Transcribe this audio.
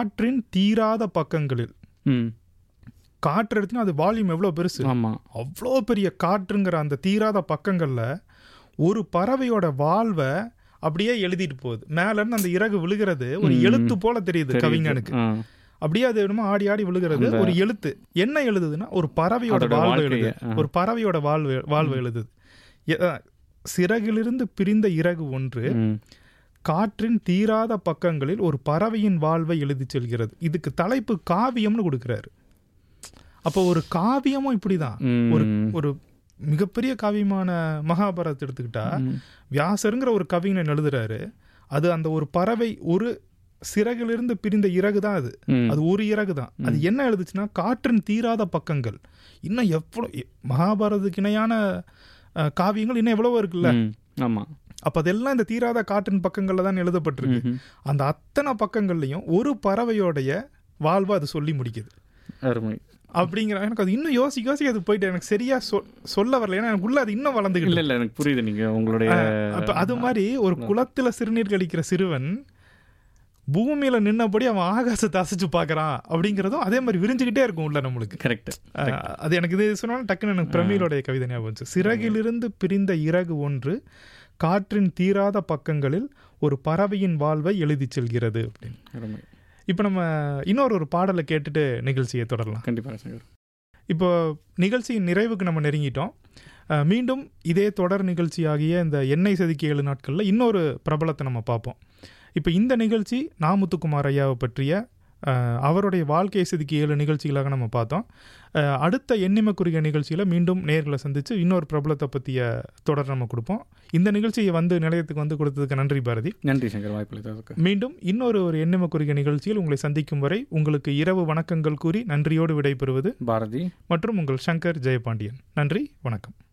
காற்றின் தீராத பக்கங்களில் ம் காற்று எடுத்தீங்கன்னா அது வால்யூம் எவ்வளோ பெருசு ஆமாம் அவ்வளோ பெரிய காற்றுங்கிற அந்த தீராத பக்கங்களில் ஒரு பறவையோட வாழ்வை அப்படியே எழுதிட்டு போகுது மேல இருந்து அந்த இறகு விழுகிறது ஒரு ம். எழுத்து போல தெரியுது கவிஞனுக்கு ஆ அப்படியே அது என்னமோ ஆடி ஆடி விழுகிறது அந்த- ஒரு எழுத்து என்ன எழுதுதுன்னா ஒரு பறவையோட அதோட வாழ்வு வாழ்க்கைய, எழுது ஆ. ஒரு பறவையோட வாழ்வு வாழ்வு எழுதுது எ- அ, சிறகிலிருந்து பிரிந்த இறகு ஒன்று ம் காற்றின் தீராத பக்கங்களில் ஒரு பறவையின் வாழ்வை எழுதிச் செல்கிறது இதுக்கு தலைப்பு காவியம்னு கொடுக்கிறாரு அப்போ ஒரு காவியமும் இப்படிதான் ம். ஒரு ஒரு மிகப்பெரிய காவியமான மகாபாரதத்தை எடுத்துக்கிட்டா ம். வியாசருங்கிற ஒரு கவிஞன் எழுதுறாரு அது அந்த ஒரு பறவை ஒரு சிறகிலிருந்து பிரிந்த இறகு தான் அது ம். அது ஒரு இறகு தான் அது என்ன எழுதுச்சுன்னா காற்றின் தீராத பக்கங்கள் இன்னும் எவ்வளோ மகாபாரதத்துக்கு இணையான அஹ், காவியங்கள் இன்னும் எவ்வளவோ இருக்குல்ல ம். ஆமா அப்ப அதெல்லாம் இந்த தீராத காற்றின் பக்கங்கள்ல தான் எழுதப்பட்டிருக்கு ம்ஹும். அந்த அத்தனை பக்கங்கள்லயும் ஒரு பறவையோடைய வாழ்வை அது சொல்லி முடிக்குது அருமை அப்படிங்கிற எனக்கு அது இன்னும் யோசிக்க யோசிக்க அது போயிட்டு எனக்கு சரியா சொ- சொல்ல வரல ஏன்னா எனக்கு உள்ள அது இன்னும் வளர்ந்துகிட்டு இல்ல இல்ல எனக்கு புரியுது நீங்க உங்களுடைய அப்ப அது மாதிரி ஒரு குளத்துல சிறுநீர் கழிக்கிற சிறுவன் பூமியில நின்னபடி அவன் ஆகாசத்தை அசைச்சு பார்க்கறான் அப்படிங்கிறதும் அதே மாதிரி விரிஞ்சுக்கிட்டே இருக்கும் உள்ள நம்மளுக்கு கரெக்ட் அஹ், அது எனக்கு இது சொன்னாலும் டக்குன்னு எனக்கு பிரமீலோடைய கவிதை ஞாபகம் வந்துச்சு சிறகிலிருந்து பிரிந்த இறகு ஒன்று காற்றின் தீராத பக்கங்களில் ஒரு பறவையின் வாழ்வை எழுதிச் செல்கிறது அப்படின்னு அருமை இப்போ நம்ம இன்னொரு ஒரு பாடலை கேட்டுட்டு நிகழ்ச்சியை தொடரலாம் கண்டிப்பா சங்கர் இப்போ நிகழ்ச்சியின் நிறைவுக்கு நம்ம நெருங்கிட்டோம் அஹ், மீண்டும் இதே தொடர் நிகழ்ச்சியாகிய இந்த எண்ணெய் செதுக்கி ஏழு நாட்களில் இன்னொரு பிரபலத்தை நம்ம பார்ப்போம் இப்போ இந்த நிகழ்ச்சி நாமுத்துக்குமார் ஐயாவை பற்றிய அஹ், அவருடைய வாழ்க்கையை செதுக்கி ஏழு நிகழ்ச்சிகளாக நம்ம பார்த்தோம் அஹ், அடுத்த எண்ணிம குறுகிய நிகழ்ச்சியில் மீண்டும் நேர்களை சந்தித்து இன்னொரு பிரபலத்தை பற்றிய தொடர் நம்ம கொடுப்போம் இந்த நிகழ்ச்சியை வந்து நிலையத்துக்கு வந்து கொடுத்ததுக்கு நன்றி பாரதி நன்றி சங்கர் வாய்ப்பளித்ததுக்கு மீண்டும் இன்னொரு ஒரு எண்ணிம குறுகிய நிகழ்ச்சியில் உங்களை சந்திக்கும் வரை உங்களுக்கு இரவு வணக்கங்கள் கூறி நன்றியோடு விடைபெறுவது பாரதி மற்றும் உங்கள் சங்கர் ஜெயபாண்டியன் நன்றி வணக்கம்